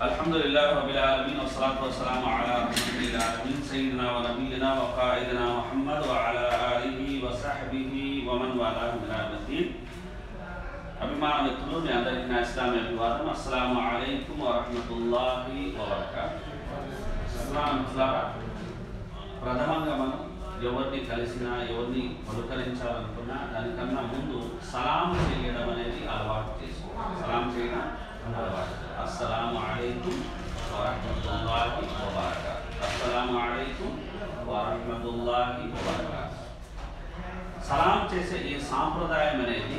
الحمد لله رب العالمين والصلاة والسلام على رسول العالمين سيدنا ونبينا وقائدنا محمد وعلى آله وصحبه ومن والاه من يوم الدين అభిమాన మిత్రులు మీ అందరికీ నా ఇస్లామీ అభివాదం అస్సలాము అలైకుం వరహమతుల్లాహి వబర్కాతు ఇస్లాం మిత్రులారా ప్రథమంగా మనం ఎవరిని కలిసినా ఎవరిని పలుకరించాలనుకున్నా దానికన్నా ముందు సలాం చేయడం అనేది అలవాటు చేసుకోవాలి సలాం చేయడం అలవాటు అస్సలాము అలైకుం వరహమతుల్లాహి వబర్కాతు అస్సలాము అలైకుం వరహమతుల్లాహి వబర్కాతు సలాం చేసే ఈ సాంప్రదాయం అనేది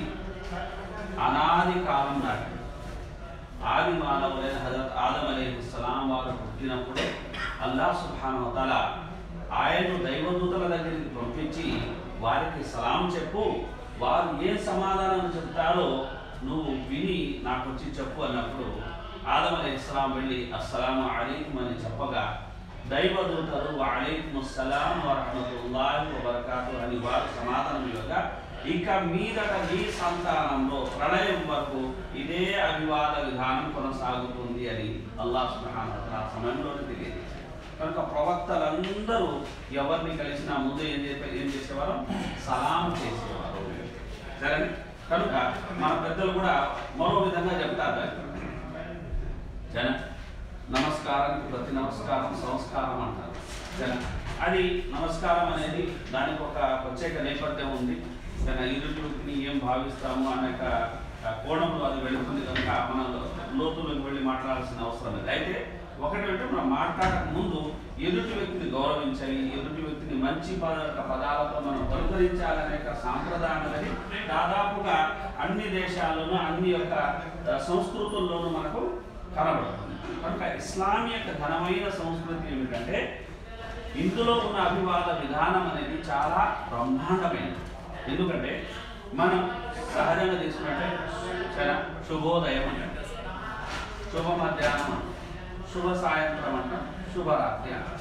అనాది కాలం నాటి ఆది మానవులైన హజరత్ ఆదం అలీహి సలాం వారు పుట్టినప్పుడే అల్లా సుబ్హానహు తఆల ఆయన్ను దైవదూతల దగ్గరికి పంపించి వారికి సలాం చెప్పు వారు ఏ సమాధానం చెప్తారో నువ్వు విని నాకు వచ్చి చెప్పు అన్నప్పుడు ఆదం అలీ ఇస్లాం వెళ్ళి అస్సలాము అలైకుం అని చెప్పగా దైవదూతలు అలైకుం అస్సలాం వరహమతుల్లాహి వబరకాతు అని వారు సమాధానం ఇవ్వగా ఇక మీదట మీ సంతానంలో ప్రళయం వరకు ఇదే అభివాద విధానం కొనసాగుతుంది అని అల్లాహ్ సుబ్హానహు వతఆలా ఆ సమయంలోనే తెలియజేశారు కనుక ప్రవక్తలందరూ ఎవరిని కలిసినా ముందు ఏం చేసే ఏం చేసేవారు సలాం చేసేవారు సరే కనుక మన పెద్దలు కూడా మరో విధంగా చెప్తారు దాన్ని. జన నమస్కారానికి ప్రతి నమస్కారం సంస్కారం అంటారు జన అది నమస్కారం అనేది దానికి ఒక ప్రత్యేక నేపథ్యం ఉంది జన ఇరుటిని ఏం భావిస్తాము అనే ఒక ఆ కోణంలో అది వెళుతుంది కనుక మనం లోతులోకి వెళ్ళి మాట్లాడాల్సిన అవసరం లేదు అయితే ఒకటి అంటే మనం మాట్లాడక ముందు ఎదుటి వ్యక్తిని గౌరవించాలి ఎదుటి వ్యక్తిని మంచి పద పదాలతో మనం పలుకరించాలనే ఒక సాంప్రదాయం అనేది దాదాపుగా అన్ని దేశాల్లోనూ అన్ని యొక్క ఆ, సంస్కృతుల్లోనూ మనకు కనబడుతుంది కనుక ఇస్లాం యొక్క ఘనమైన సంస్కృతి ఏమిటంటే ఇందులో ఉన్న అభివాద విధానం అనేది చాలా బ్రహ్మాండమైనది ఎందుకంటే మనం సహజంగా తీసుకుంటే చాలా శుభోదయం అంటాం శుభ మధ్యాహ్నం అంటాం శుభ సాయంత్రం అంటాం శుభరాత్రి అంటాం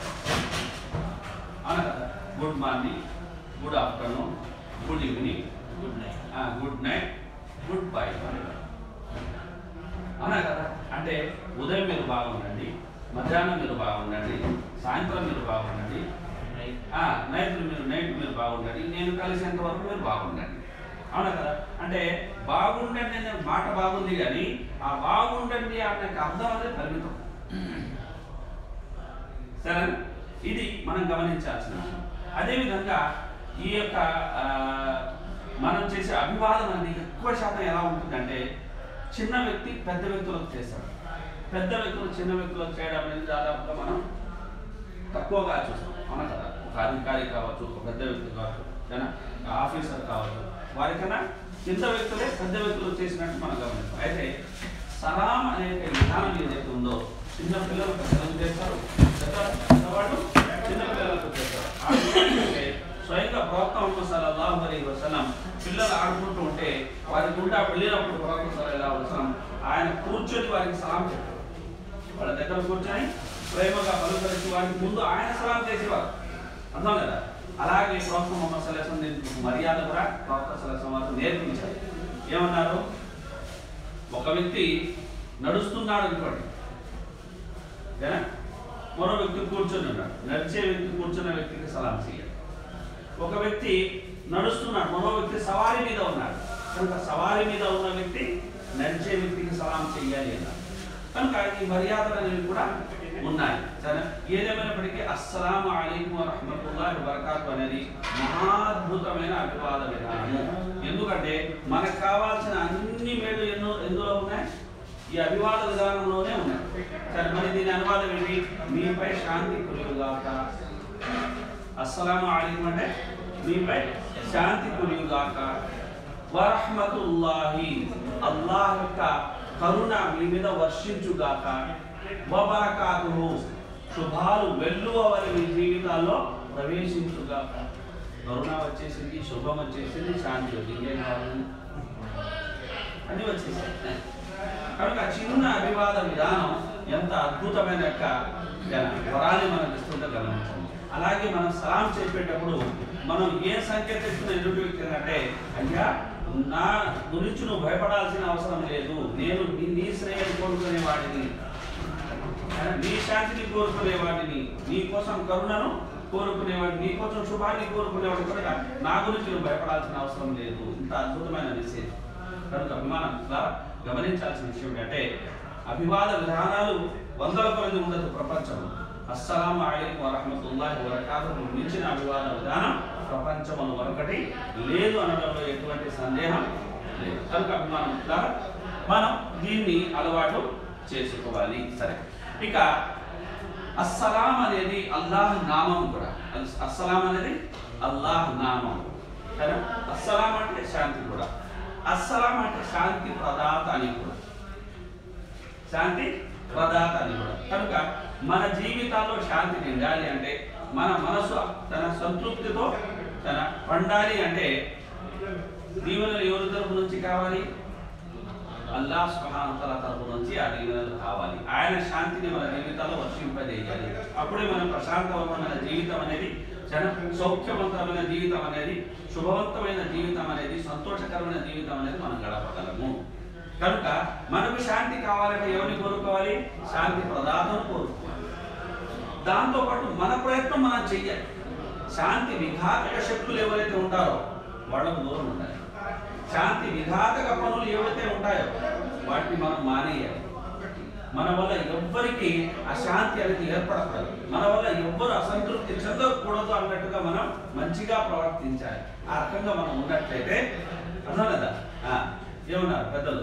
అవునా కదా good morning good afternoon good evening good night good night good bye అవునా కదా అంటే ఉదయం మీరు బాగుండండి మధ్యాహ్నం మీరు బాగుండండి సాయంత్రం మీరు బాగుండండి ఆ, నైట్ మీరు నైట్ మీరు బాగుండండి నేను కలిసేంత వరకు మీరు బాగుండండి అవునా కదా అంటే బాగుండండి అనే మాట బాగుంది కానీ ఆ బాగుండండి అనే అర్థం అనేది పరిమితం సరే ఇది మనం గమనించాల్సిన విషయం అదేవిధంగా ఈ యొక్క ఆ, మనం చేసే అభివాదం అనేది ఎక్కువ శాతం ఎలా ఉంటుందంటే చిన్న వ్యక్తి పెద్ద వ్యక్తులకు చేస్తాడు పెద్ద వ్యక్తులు చిన్న వ్యక్తులకు చేయడం అనేది దాదాపుగా మనం తక్కువగా చూస్తాం అవునా కదా ఒక అధికారి కావచ్చు ఒక పెద్ద వ్యక్తి కావచ్చు ఏనా? ఒక ఆఫీసర్ కావచ్చు వారికన్నా కింద వ్యక్తులే పెద్ద వ్యక్తులు చేసినట్టు మనం గమనిస్తాం అయితే సలాం అనే ఒక విధానం ఏదైతే ఉందో చిన్న పిల్లలకు పెద్దలకు చేస్తారు పెద్ద పెద్దవాళ్ళు చిన్న పిల్లలకు చేస్తారు ఆ విధంగా అంటే స్వయంగా ప్రవక్త ముహమ్మద్ సల్లల్లాహు అలైహి వసల్లం పిల్లలు ఆడుకుంటూ ఉంటే వారి గుండా వెళ్ళినప్పుడు ప్రవక్త సల్లల్లాహు అలైహి వసల్లం ఆయన కూర్చొని వారికి సలాం చెప్పారు వాళ్ళ దగ్గర కూర్చొని ప్రేమగా పలుకరించి వారికి ముందు ఆయన సలాం చేసేవారు అర్థం కదా అలాగే ప్రవక్త ముహమ్మద్ సల్లాహం దీనికి మర్యాద కూడా ప్రవక్త సల్లాహం వారు నేర్పించారు ఏమన్నారు ఒక వ్యక్తి నడుస్తున్నాడు అనుకోండి ఓకేనా? మరో వ్యక్తి కూర్చొని ఉన్నాడు నడిచే వ్యక్తి కూర్చున్న వ్యక్తికి సలాం చేయాలి ఒక వ్యక్తి నడుస్తున్నాడు మరో వ్యక్తి సవారి మీద ఉన్నాడు కనుక సవారి మీద ఉన్న వ్యక్తి నడిచే వ్యక్తికి సలాం చేయాలి అన్నారు కనుక ఈ మర్యాదలు అనేవి కూడా ఉన్నాయి సరే ఏదేమైనప్పటికీ అస్సలాము అలైకుం వరహమతుల్లాహి వబరకాతు అనేది మహాద్భుతమైన అభివాద విధానము ఎందుకంటే మనకు కావాల్సిన అన్ని మేలు ఎన్నో ఎందులో ఉన్నాయి ఈ అభివాద విధానంలోనే ఉన్నాయి సరే మరి దీని అనువాదం ఏంటి మీపై శాంతి కులుగాక అస్సలాము అలైకుం అంటే మీపై శాంతి కులుగాక వరహమతుల్లాహి అల్లాహ్ యొక్క కరుణ మీ మీద వర్షించుగాక వబరకాతుహు శుభాలు వెల్లువవరి మీ జీవితాల్లో ప్రవేశించుగాక కరుణ వచ్చేసింది శుభం వచ్చేసింది శాంతి వచ్చింది ఇంకేం కావాలి అది వచ్చేసింది కనుక చిన్న అభివాద విధానం ఎంత అద్భుతమైన యొక్క వరాన్ని మనకు ఇస్తుందో గమనించండి అలాగే మనం సలాం చెప్పేటప్పుడు మనం ఏ సంకేతం ఇస్తున్న ఎదుటి వ్యక్తి అంటే అయ్యా నా గురించి నువ్వు భయపడాల్సిన అవసరం లేదు నేను నీ- నీ శ్రేయని కోరుకునే వాడిని నీ శాంతిని కోరుకునేవాడిని నీ కోసం కరుణను కోరుకునేవాడిని నీ కోసం శుభాన్ని కోరుకునేవాడిని కనుక నా గురించి నువ్వు భయపడాల్సిన అవసరం లేదు ఇంత అద్భుతమైన మెసేజ్ కనుక అభిమానం ద్వారా గమనించాల్సిన విషయం ఏంటంటే అభివాద విధానాలు వందల కొలది ఉండదు ప్రపంచంలో అస్సలాము అలైకుం వరహమతుల్లాహి వబరకాతుహు మించిన అభివాద విధానం ప్రపంచంలో మరొకటి లేదు అనడంలో ఎటువంటి సందేహం లేదు కనుక అభిమానం ద్వారా మనం దీన్ని అలవాటు చేసుకోవాలి సరే ఇక అస్సలాం అనేది అల్లాహ్ నామం కూడా అస్- అస్సలాం అనేది అల్లాహ్ నామం కదా అస్సలాం అంటే శాంతి కూడా అస్సలాం అంటే శాంతి ప్రదాత అని కూడా శాంతి ప్రదాత అని కూడా కనుక మన జీవితాల్లో శాంతి నిండాలి అంటే మన మనసు తన సంతృప్తితో తన పండాలి అంటే దీవెనలు ఎవరి తరపు నుంచి కావాలి అల్లాహ్ సుబ్హానహు తఆలా తరపు నుంచి ఆ దీవెనలు కావాలి ఆయన శాంతిని మన జీవితాల్లో వర్షింపజేయాలి అప్పుడే మనం ప్రశాంతమైన జీవితం అనేది జన సౌఖ్యవంతమైన జీవితం అనేది శుభవంతమైన జీవితం అనేది సంతోషకరమైన జీవితం అనేది మనం గడపగలము కనుక మనకు శాంతి కావాలంటే ఎవరిని కోరుకోవాలి శాంతి ప్రదాతను కోరుకోవాలి దాంతో పాటు మన ప్రయత్నం మనం చెయ్యాలి శాంతి విఘాతక శక్తులు ఎవరైతే ఉంటారో వాళ్ళకు దూరం ఉండాలి శాంతి విఘాతక పనులు ఏవైతే ఉంటాయో వాటిని మనం మానేయాలి మన వల్ల ఎవ్వరికి అశాంతి అనేది ఏర్పడకూడదు మన వల్ల ఎవ్వరు అసంతృప్తి చెందకూడదు అన్నట్టుగా మనం మంచిగా ప్రవర్తించాలి ఆ రకంగా మనం ఉన్నట్లయితే అర్థం కదా ఆ, ఏమన్నారు పెద్దలు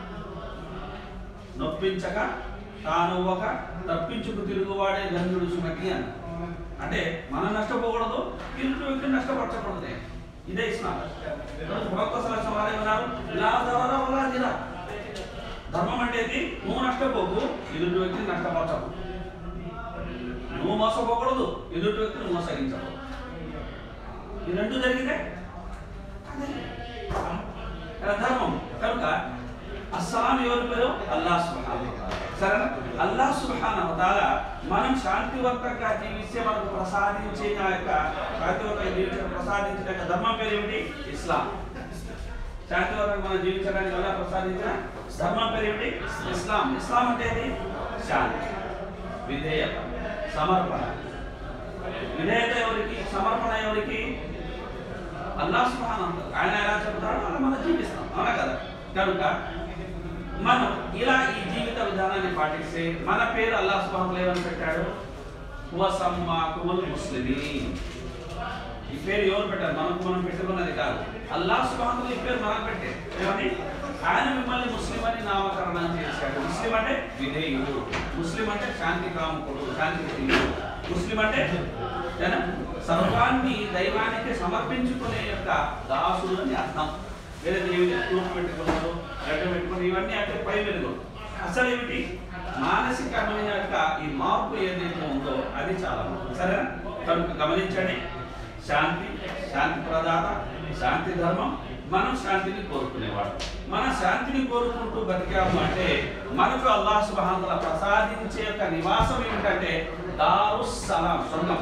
నొప్పించక తానువ్వక తప్పించుకు తిరుగువాడే ధన్యుడు సుమతి అని అంటే మనం నష్టపోకూడదు ఇరుడు వ్యక్తిని నష్టపరచకూడదు ఇదే ఇస్లాం ఈరోజు ప్రవక్త సలహా వారు ఏమన్నారు ఇలా దవరా వలా దిరా. ధర్మం అంటే ఏంటి? నువ్వు నష్టపోకు ఎదుటి వ్యక్తిని నష్టపరచకు నువ్వు మోసపోకూడదు ఎదుటి వ్యక్తిని మోసగించకు ఈ రెండు జరిగితే అదే. ఆ, ధర్మం కనుక అస్సలాం ఎవరి పేరు అల్లాహ్ సుబ్హానహు వతాలా సరేనా అల్లాహ్ సుబ్హానహు వతాలా మనం శాంతివంతంగా జీవిస్తే మనకు ప్రసాదించిన యొక్క శాంతివంతంగా జీవించడం ప్రసాదించిన యొక్క ధర్మం పేరు ఏమిటి ఇస్లాం శాంతివంతంగా మనం జీవించడానికి ఎలా ప్రసాదించిన ధర్మం పేరు ఏమిటి ఇస్లాం ఇస్లాం అంటే ఏంటి శాంతి విధేయత సమర్పణ విధేయత ఎవరికి సమర్పణ ఎవరికి అల్లాహ్ సుబ్హానహు వతాలా ఆయన ఎలా చెప్తాడో అలా మనం జీవిస్తాం అవునా కదా కనుక మనం ఇలా ఈ జీవిత విధానాన్ని పాటిస్తే మన పేరు అల్లాహ్ సుబ్హానహు వతాలా ఏమని పెట్టాడు వసమ్మాకుముల్ ముస్లిమీన్ ఈ పేరు ఎవరు పెట్టారు మనకు మనం పెట్టుకున్నది కాదు అల్లాహ్ సుబ్హానహు వతాలా ఈ పేరు మనకు పెట్టే ఏమని ఆయన మిమ్మల్ని ముస్లిం అని నామకరణం చేశాడు ముస్లిం అంటే విధేయుడు ముస్లిం అంటే శాంతి కాముకుడు శాంతి ప్రియుడు ముస్లిం అంటే ఏనా? సర్వాన్ని దైవానికి సమర్పించుకునే యొక్క దాసుడు అని అర్థం వేరే దేవుని తూర్పు పెట్టుకున్నారు గడ్డ పెట్టుకున్నారు ఇవన్నీ అంటే పై వెలుగు అసలు ఏమిటి మానసికమైన యొక్క ఈ మార్పు ఏదైతే ఉందో అది చాలా ముఖ్యం. సరేనా కనుక గమనించండి శాంతి శాంతి ప్రదాత శాంతి ధర్మం మనం శాంతిని కోరుకునేవాడు మన శాంతిని కోరుకుంటూ బతికాము అంటే మనకు అల్లాహ్ సుబ్హానహు వతాలా ప్రసాదించే యొక్క నివాసం ఏమిటంటే దారుస్ సలాం స్వర్గం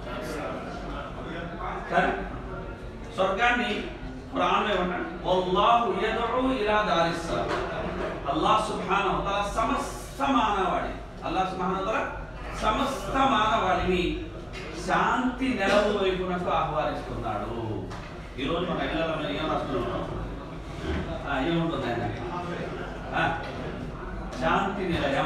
సరే స్వర్గాన్ని ఖురాన్ లో ఏమంటాడు వల్లాహు యదఉ ఇలా దారిస్ సలాం అల్లాహ్ సుబ్హానహు వతాలా సమస్త మానవాళి అల్లాహ్ సుబ్హానహు వతాలా సమస్త మానవాళిని శాంతి నెలవు వైపునకు ఆహ్వానిస్తున్నాడు ఈరోజు మన ఇళ్ళలో మనం ఏం రాస్తున్నాం ఆ, ఏముంటుంది ఆయన ఆ, శాంతి నిలయం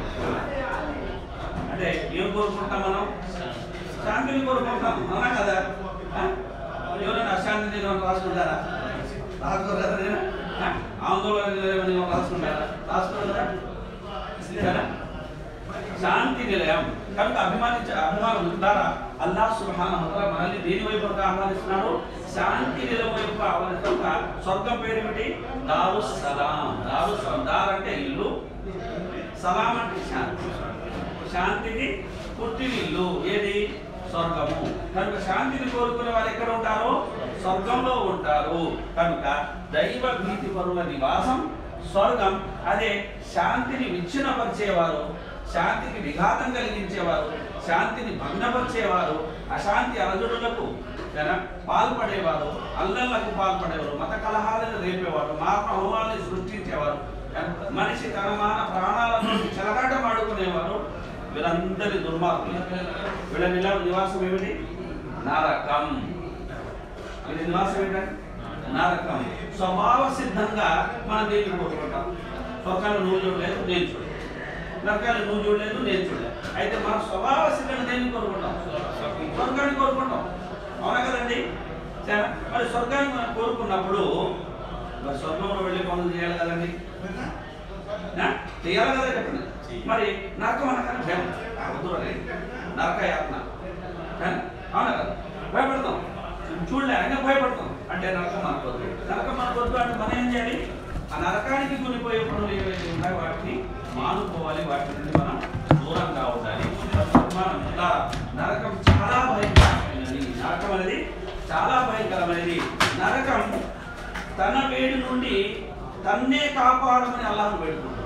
అంటే ఏం కోరుకుంటాం మనం శాంతిని కోరుకుంటాం అవునా కదా ఆ? ఎవరైనా అశాంతి నిలయం రాసుకుంటారా రాసుకోరు కదా నేను ఆ? ఆందోళన నిలయం రాసుకుంటారా రాసుకోరు కదా కదా? శాంతి నిలయం కనుక అభిమానించ అభిమానం ద్వారా అల్లాహ్ సుబ్హానహు వతాలా మనల్ని దేని వైపు ఆహ్వానిస్తున్నాడు శాంతి నిలయం వైపు ఆహ్వానిస్తున్న స్వర్గం పేరు ఏమిటి దారు సలాం దారు సలాం దార్ అంటే ఇల్లు సలాం అంటే శాంతి శాంతికి పుట్టిన ఇల్లు ఏది స్వర్గము కనుక శాంతిని కోరుకునే వారు ఎక్కడ ఉంటారు స్వర్గంలో ఉంటారు కనుక దైవ భీతి పరుల నివాసం స్వర్గం అదే శాంతిని విచ్ఛిన్నపరిచేవారు శాంతికి విఘాతం కలిగించేవారు శాంతిని భంగపరిచేవారు అశాంతి అలజడులకు జన- పాల్పడేవారు అల్లర్లకు పాల్పడేవారు మత కలహాలను రేపేవారు మార్పు హోమాల్ని సృష్టించేవారు మనిషి తన మాన ప్రాణాలను చెలగాటం ఆడుకునేవారు వీరందరి దుర్మార్గులు వీళ్ళ నిల నివాసం ఏమిటి నరకం వీళ్ళ నివాసం ఏంటంటే నరకం స్వభావ సిద్ధంగా మనం దేనికి కోరుకుంటాం స్వర్గాన్ని నువ్వు చూడలేదు నేను చూడలేదు నరకాలు నువ్వు చూడలేదు నేను చూడలేదు అయితే మన స్వభావ సిద్ధంగా దేన్ని కోరుకుంటాం స్వర్గాన్ని కోరుకుంటాం అవునా కదండి సరే మరి స్వర్గాన్ని మనం కోరుకున్నప్పుడు మరి స్వర్గంలో వెళ్ళి పనులు చేయాలి కదండి నా? చేయాలి కదా చెప్పండి మరి నరకం అనగానే భయం వద్దురే నరక యాత్న కానీ అవునా కదా భయపడతాం చూడలే అయినా భయపడతాం అంటే నరకం మనకొద్దు నరకం మనకొద్దు అంటే మనం ఏం చేయాలి ఆ నరకానికి కొనిపోయే పనులు ఏవైతే ఉన్నాయో వాటిని మానుకోవాలి వాటి నుండి మనం దూరంగా ఉండాలి మనం ఇలా నరకం చాలా భయంకరమైనది నరకం అనేది చాలా భయంకరమైనది నరకం తన వేడి నుండి తన్నే కాపాడమని అల్లాహ్ వేడుకుంటాడు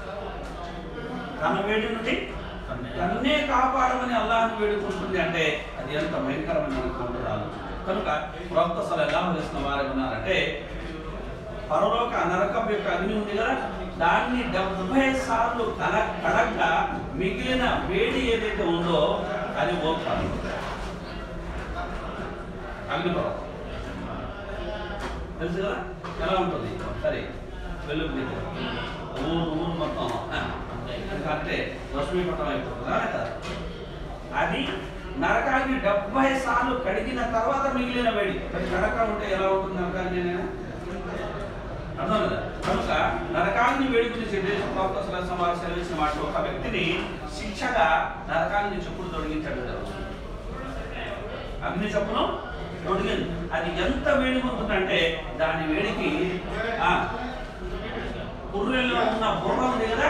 తన వేడి నుండి తన్నే కాపాడమని అల్లాహ్ని వేడుకుంటుంది అంటే అది ఎంత భయంకరమైన ఆలోచన కనుక ప్రవక్త సలల్లాహు అలైహి వసల్లం వారు ఏమన్నారంటే పరలోక నరకం యొక్క అగ్ని ఉంది కదా దాన్ని డెబ్బై సార్లు కల కడగ్గా మిగిలిన వేడి ఏదైతే ఉందో అది ఓపాలి అగ్నిపర్వతం తెలుసు కదా ఎలా ఉంటుంది సరే వెలుగు మీద ఊరు ఊరు మొత్తం ఆ, ఇంకా అంటే రశ్మిపటం అయిపోతుందా లేదా అది నరకాన్ని డెబ్బై సార్లు కడిగిన తర్వాత మిగిలిన వేడి మరి కడక ఉంటే ఎలా ఉంటుంది నరకాన్ని నేను అర్థం కదా కనుక నరకాన్ని వేడి గురించి దేశ ప్రవక్త సలహా వారు సెలవించిన మాట ఒక వ్యక్తిని శిక్షగా నరకాన్ని చెప్పులు తొలగించాడు జరుగుతుంది అగ్ని చప్పును తొడిగింది అది ఎంత వేడి ఉంటుందంటే దాని వేడికి ఆ పుర్రెల్లో ఉన్న బుర్ర ఉంది కదా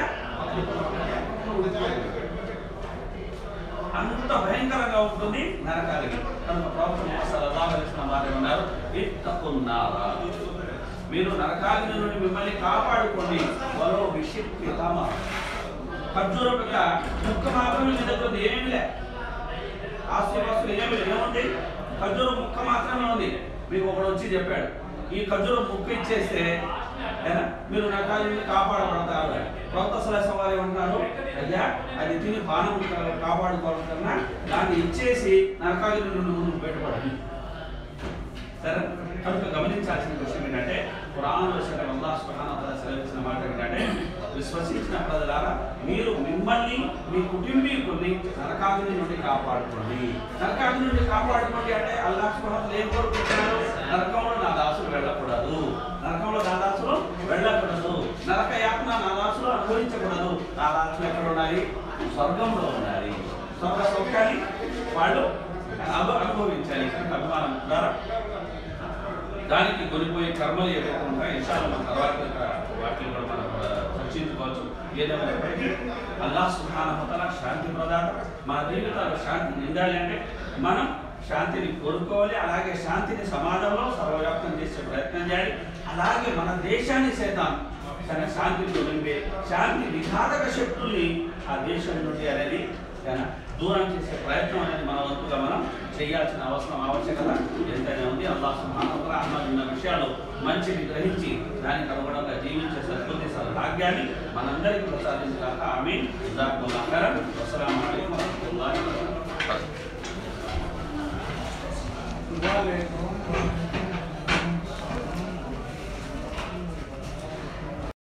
అంత భయంకరంగా ఉంటుంది నరకాలకి కనుక ప్రవక్త ముహమ్మద్ సల్లల్లాహు అలైహి వసల్లం వారు ఏమన్నారు ఇత్తకున్నారా మీరు నరకాగ్ని నుండి మిమ్మల్ని కాపాడుకోండి మరో విషిప్తి తమ ఖర్జూరం యొక్క ముక్క మాత్రమే మీ దగ్గర ఉంది ఏమీ లే ఆస్తులు ఏమి ఏముంది ఖర్జూరం ముక్క మాత్రమే ఉంది మీకు ఒకడు వచ్చి చెప్పాడు ఈ ఖర్జూరం ముక్క ఇచ్చేస్తే ఏనా, మీరు నరకాల నుండి కాపాడబడతారు ప్రవక్త సలహా వారు ఏమంటున్నారు అయ్యా అది తిని బాణం కాపాడుకోవడం కన్నా దాన్ని ఇచ్చేసి నరకాల నుండి నువ్వు బయటపడాలి సరే కనుక గమనించాల్సిన విషయం ఏంటంటే పురాణ విషయం అల్లాహ్ సుబ్హానహు వతఆలా సెలవించిన మాట ఏంటంటే విశ్వసించిన ప్రజలారా మీరు మిమ్మల్ని మీ కుటుంబీకుల్ని నరకాగ్ని నుండి కాపాడుకోండి నరకాగ్ని నుండి కాపాడుకోండి అంటే అల్లాహ్ సుబ్హానహు వతఆలా ఏం కోరుకుంటున్నారు నరకంలో నా దాసులు వెళ్ళకూడదు నరకంలో నా దాసులు వెళ్ళకూడదు నరక యాతన నా దాసులు అనుభవించకూడదు నా దాసులు ఎక్కడ ఉండాలి స్వర్గంలో ఉండాలి స్వర్గ సౌఖ్యాన్ని వాళ్ళు అను- అనుభవించాలి కనుక అభిమానం ద్వారా దానికి కొనిపోయే కర్మలు ఏవైతే ఉంటాయో ఇన్షాల్లో మన తర్వాత యొక్క వాటిని కూడా మనం కూడా చర్చించుకోవచ్చు ఏదేమైనప్పటికీ అల్లాహ్ సుబ్హానహు వతఆలా శాంతి ప్రదాత మన జీవితాల్లో శాంతి నిండాలి అంటే మనం శాంతిని కోరుకోవాలి అలాగే శాంతిని సమాజంలో సర్వవ్యాప్తం చేసే ప్రయత్నం చేయాలి అలాగే మన దేశాన్ని సైతం తన శాంతితో నింపే శాంతి విఘాతక శక్తుల్ని ఆ దేశం నుండి అనేది చాలా దూరం చేసే ప్రయత్నం అనేది మన వంతుగా మనం చేయాల్సిన అవసరం ఆవశ్యకత ఎంతైనా ఉంది అల్లాహ్ సుబ్హానహు వతఆలా అన్నది ఉన్న విషయాలు మంచిని గ్రహించి దానికి అనుగుణంగా జీవించే సద్బుద్ధి సద్భాగ్యాన్ని మనందరికీ ప్రసాదించాక ఆమె జజాకుముల్లాహ్ ఖైరన్ అస్సలాము అలైకుం వరహ్మతుల్లాహి వబరకాతుహు Vale.